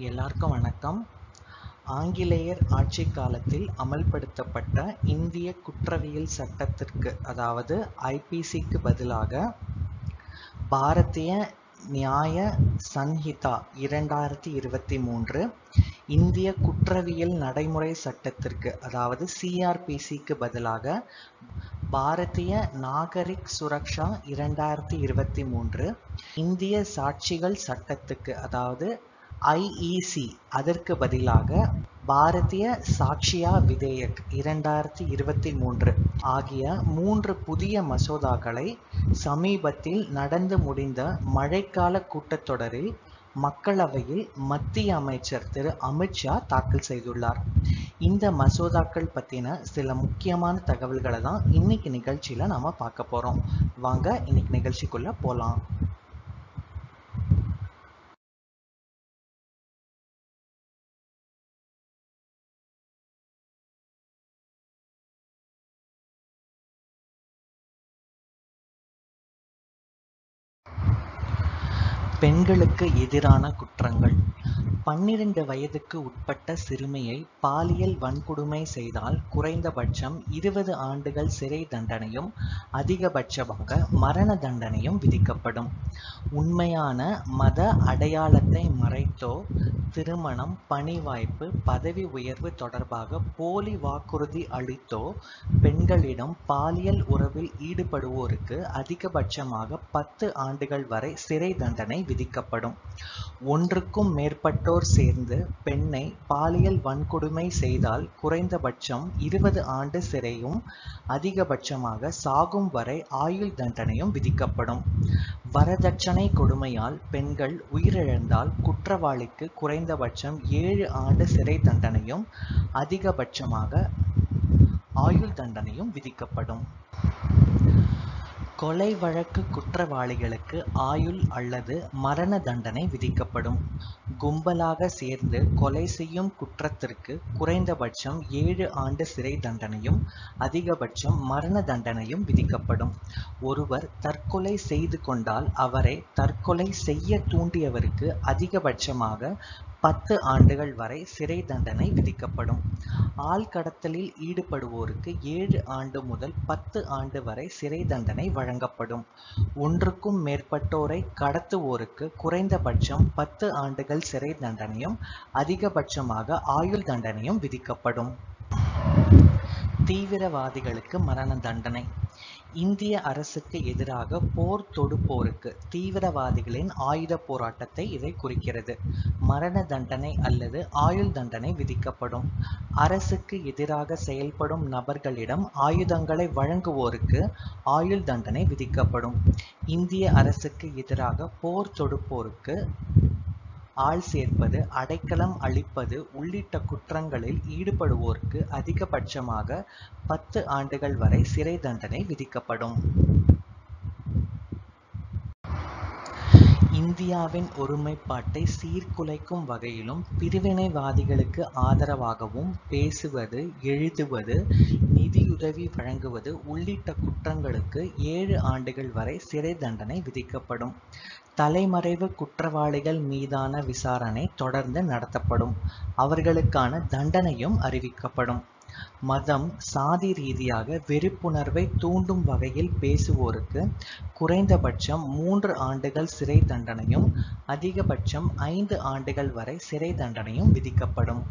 எல்லாருக்கும் வணக்கம் ஆங்கிலேயர் ஆட்சி காலத்தில் அமல்படுத்தப்பட்ட இந்திய குற்றவியல் சட்டத்திற்கு அதாவது ஐபிசிக்கு பதிலாக பாரதிய நியாய சன்ஹிதா இரண்டாயிரத்தி இருபத்தி மூன்று இந்திய குற்றவியல் நடைமுறை சட்டத்திற்கு அதாவது சிஆர்பிசிக்கு பதிலாக பாரதிய நாகரிக் சுரக்ஷா இரண்டாயிரத்தி இருபத்தி மூன்று இந்திய சாட்சிகள் சட்டத்துக்கு அதாவது ஐஇசி அதற்கு பதிலாக பாரதிய சாக்ஷியா விதேயக் இரண்டாயிரத்தி இருபத்தி மூன்று ஆகிய மூன்று புதிய மசோதாக்களை சமீபத்தில் நடந்து முடிந்த மழைக்கால கூட்டத்தொடரில் மக்களவையில் மத்திய அமைச்சர் திரு அமித்ஷா தாக்கல் செய்துள்ளார் இந்த மசோதாக்கள் பற்றின சில முக்கியமான தகவல்களை தான் இன்னைக்கு நிகழ்ச்சியில் நாம பார்க்க போகிறோம் வாங்க இன்னைக்கு நிகழ்ச்சிக்குள்ள போகலாம் பெண்களுக்கு எதிரான குற்றங்கள் பன்னிரண்டு வயதுக்கு உட்பட்ட சிறுமியை பாலியல் வன்கொடுமை செய்தால் குறைந்தபட்சம் இருபது ஆண்டுகள் சிறை தண்டனையும் அதிகபட்சமாக மரண தண்டனையும் விதிக்கப்படும் உண்மையான மத அடையாளத்தை மறைத்தோ திருமணம் பணி வாய்ப்பு பதவி உயர்வு தொடர்பாக போலி வாக்குறுதி அளித்தோ பெண்களிடம் பாலியல் உறவில் ஈடுபடுவோருக்கு அதிகபட்சமாக பத்து ஆண்டுகள் வரை சிறை தண்டனை விதிக்கப்படும் ஒன்றுக்கும் மேற்பட்டோர் சேர்ந்து பெண்ணை பாலியல் வன்கொடுமை செய்தால் குறைந்தபட்சம் இருபது ஆண்டு சிறையும் அதிகபட்சமாக சாகும் வரை ஆயுள் தண்டனையும் விதிக்கப்படும் வரதட்சணை கொடுமையால் பெண்கள் உயிரிழந்தால் குற்றவாளிக்கு குறைந்தபட்சம் ஏழு ஆண்டு சிறை தண்டனையும் அதிகபட்சமாக ஆயுள் தண்டனையும் விதிக்கப்படும் கொலை வழக்கு குற்றவாளிகளுக்கு ஆயுள் அல்லது மரண தண்டனை விதிக்கப்படும் கும்பலாக சேர்ந்து கொலை செய்யும் குற்றத்திற்கு குறைந்தபட்சம் ஏழு ஆண்டு சிறை தண்டனையும் அதிகபட்சம் மரண தண்டனையும் விதிக்கப்படும் ஒருவர் தற்கொலை செய்து கொண்டால் அவரை தற்கொலை செய்ய தூண்டியவருக்கு அதிகபட்சமாக பத்து ஆண்டுகள் வரை சிறை தண்டனை விதிக்கப்படும் ஆழ்கடத்தலில் ஈடுபடுவோருக்கு ஏழு ஆண்டு முதல் பத்து ஆண்டு வரை சிறை தண்டனை வழங்கப்படும் ஒன்றுக்கும் மேற்பட்டோரை கடத்துவோருக்கு குறைந்தபட்சம் பத்து ஆண்டுகள் சிறை தண்டனையும் அதிகபட்சமாக ஆயுள் தண்டனையும் விதிக்கப்படும் தீவிரவாதிகளுக்கு மரண தண்டனை இந்திய அரசுக்கு எதிராக போர் தொடுப்போருக்கு தீவிரவாதிகளின் ஆயுத போராட்டத்தை இதை குறிக்கிறது மரண தண்டனை அல்லது ஆயுள் தண்டனை விதிக்கப்படும் அரசுக்கு எதிராக செயல்படும் நபர்களிடம் ஆயுதங்களை வழங்குவோருக்கு ஆயுள் தண்டனை விதிக்கப்படும் இந்திய அரசுக்கு எதிராக போர் தொடுப்போருக்கு ஆள் சேர்ப்பது அடைக்கலம் அளிப்பது உள்ளிட்ட குற்றங்களில் ஈடுபடுவோருக்கு அதிகபட்சமாக பத்து ஆண்டுகள் வரை சிறை தண்டனை விதிக்கப்படும் இந்தியாவின் ஒருமைப்பாட்டை சீர்குலைக்கும் வகையிலும் பிரிவினைவாதிகளுக்கு ஆதரவாகவும் பேசுவது எழுதுவது நிதியுதவி வழங்குவது உள்ளிட்ட குற்றங்களுக்கு ஏழு ஆண்டுகள் வரை சிறை தண்டனை விதிக்கப்படும் தலைமறைவு குற்றவாளிகள் மீதான விசாரணை தொடர்ந்து நடத்தப்படும் அவர்களுக்கான தண்டனையும் அறிவிக்கப்படும் மதம் சாதி ரீதியாக வெறுப்புணர்வை தூண்டும் வகையில் பேசுவோருக்கு குறைந்தபட்சம் மூன்று ஆண்டுகள் சிறை தண்டனையும் அதிகபட்சம் ஐந்து ஆண்டுகள் வரை சிறை தண்டனையும் விதிக்கப்படும்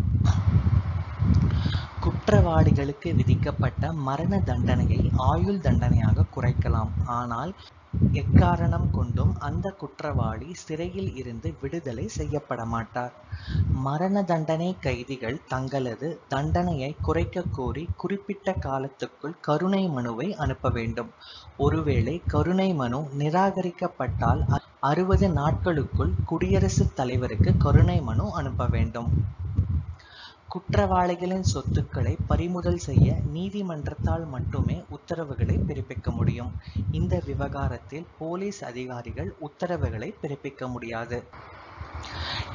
குற்றவாளிகளுக்கு விதிக்கப்பட்ட மரண தண்டனையை ஆயுள் தண்டனையாக குறைக்கலாம் ஆனால் எக்காரணம் கொண்டும் அந்த குற்றவாளி சிறையில் இருந்து விடுதலை செய்யப்பட மாட்டார் மரண தண்டனை கைதிகள் தங்களது தண்டனையை குறைக்க கோரி குறிப்பிட்ட காலத்துக்குள் கருணை மனுவை அனுப்ப வேண்டும் ஒருவேளை கருணை மனு நிராகரிக்கப்பட்டால் அறுபது நாட்களுக்குள் குடியரசுத் தலைவருக்கு கருணை மனு அனுப்ப வேண்டும் குற்றவாளிகளின் சொத்துக்களை பறிமுதல் செய்ய நீதிமன்றத்தால் மட்டுமே உத்தரவுகளை பிறப்பிக்க முடியும் இந்த விவகாரத்தில் போலீஸ் அதிகாரிகள் உத்தரவுகளை பிறப்பிக்க முடியாது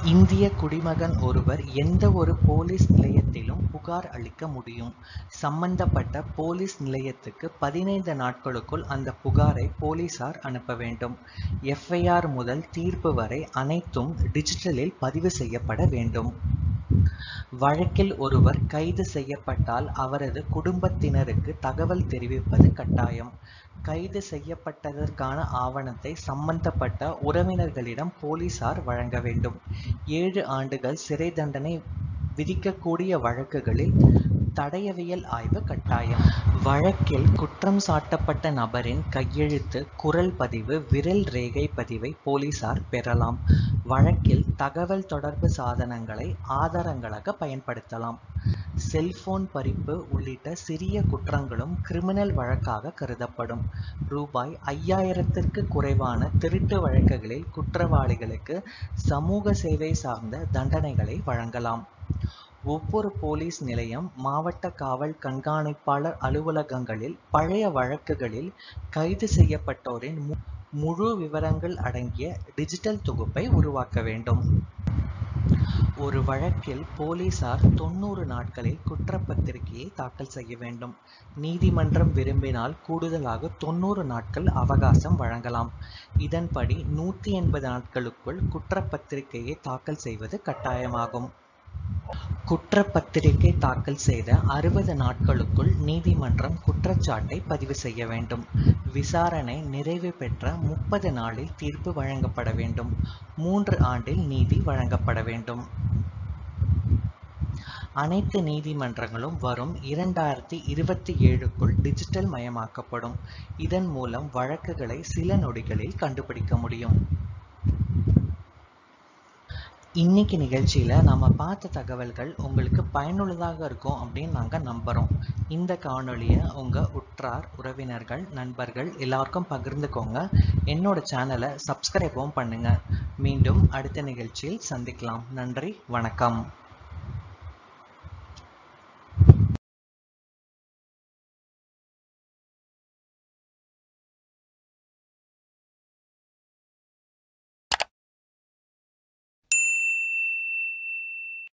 இந்திய குடிமகன் ஒருவர் எந்த ஒரு போலீஸ் நிலையத்திலும் புகார் அளிக்க முடியும் சம்பந்தப்பட்ட போலீஸ் நிலையத்துக்கு பதினைந்து நாட்களுக்குள் அந்த புகாரை போலீசார் அனுப்ப வேண்டும் எஃப்ஐஆர் முதல் தீர்ப்பு வரை அனைத்தும் டிஜிட்டலில் பதிவு செய்யப்பட வேண்டும் வழக்கில் ஒருவர் கைது செய்யப்பட்டால் அவரது குடும்பத்தினருக்கு தகவல் தெரிவிப்பது கட்டாயம் கைது செய்யப்பட்டதற்கான ஆவணத்தை சம்பந்தப்பட்ட உறவினர்களிடம் போலீசார் வழங்க வேண்டும் ஏழு ஆண்டுகள் சிறை தண்டனை விதிக்கக்கூடிய வழக்குகளில் தடயவியல் ஆய்வு கட்டாயம் வழக்கில் குற்றம் சாட்டப்பட்ட நபரின் கையெழுத்து குரல் பதிவு விரல் ரேகை பதிவை போலீசார் பெறலாம் வழக்கில் தகவல் தொடர்பு சாதனங்களை ஆதாரங்களாக பயன்படுத்தலாம் செல்போன் பறிப்பு உள்ளிட்ட சிறிய குற்றங்களும் கிரிமினல் வழக்காக கருதப்படும் ரூபாய் ஐயாயிரத்திற்கு குறைவான திருட்டு வழக்குகளில் குற்றவாளிகளுக்கு சமூக சேவை சார்ந்த தண்டனைகளை வழங்கலாம் ஒவ்வொரு போலீஸ் நிலையம் மாவட்ட காவல் கண்காணிப்பாளர் அலுவலகங்களில் பழைய வழக்குகளில் கைது செய்யப்பட்டோரின் முழு விவரங்கள் அடங்கிய டிஜிட்டல் தொகுப்பை உருவாக்க வேண்டும் ஒரு வழக்கில் போலீசார் தொண்ணூறு நாட்களில் குற்றப்பத்திரிகையை தாக்கல் செய்ய வேண்டும் நீதிமன்றம் விரும்பினால் கூடுதலாக தொண்ணூறு நாட்கள் அவகாசம் வழங்கலாம் இதன்படி நூற்றி எண்பது நாட்களுக்குள் குற்றப்பத்திரிகையை தாக்கல் செய்வது கட்டாயமாகும் குற்றப்பத்திரிகை தாக்கல் செய்த அறுபது நாட்களுக்குள் நீதிமன்றம் குற்றச்சாட்டை பதிவு செய்ய வேண்டும் விசாரணை நிறைவு பெற்ற முப்பது நாளில் தீர்ப்பு வழங்கப்பட வேண்டும் மூன்று ஆண்டில் நீதி வழங்கப்பட வேண்டும் அனைத்து நீதிமன்றங்களும் வரும் இரண்டாயிரத்தி இருபத்தி ஏழுக்குள் டிஜிட்டல் மயமாக்கப்படும் இதன் மூலம் வழக்குகளை சில நொடிகளில் கண்டுபிடிக்க முடியும் இன்னைக்கு நிகழ்ச்சியில நாம பார்த்த தகவல்கள் உங்களுக்கு பயனுள்ளதாக இருக்கும் அப்படின்னு நாங்க நம்புறோம் இந்த காணொளியை உங்க உற்றார் உறவினர்கள் நண்பர்கள் எல்லாருக்கும் பகிர்ந்துக்கோங்க என்னோட சேனலை சப்ஸ்கிரைபும் பண்ணுங்க மீண்டும் அடுத்த நிகழ்ச்சியில் சந்திக்கலாம் நன்றி வணக்கம்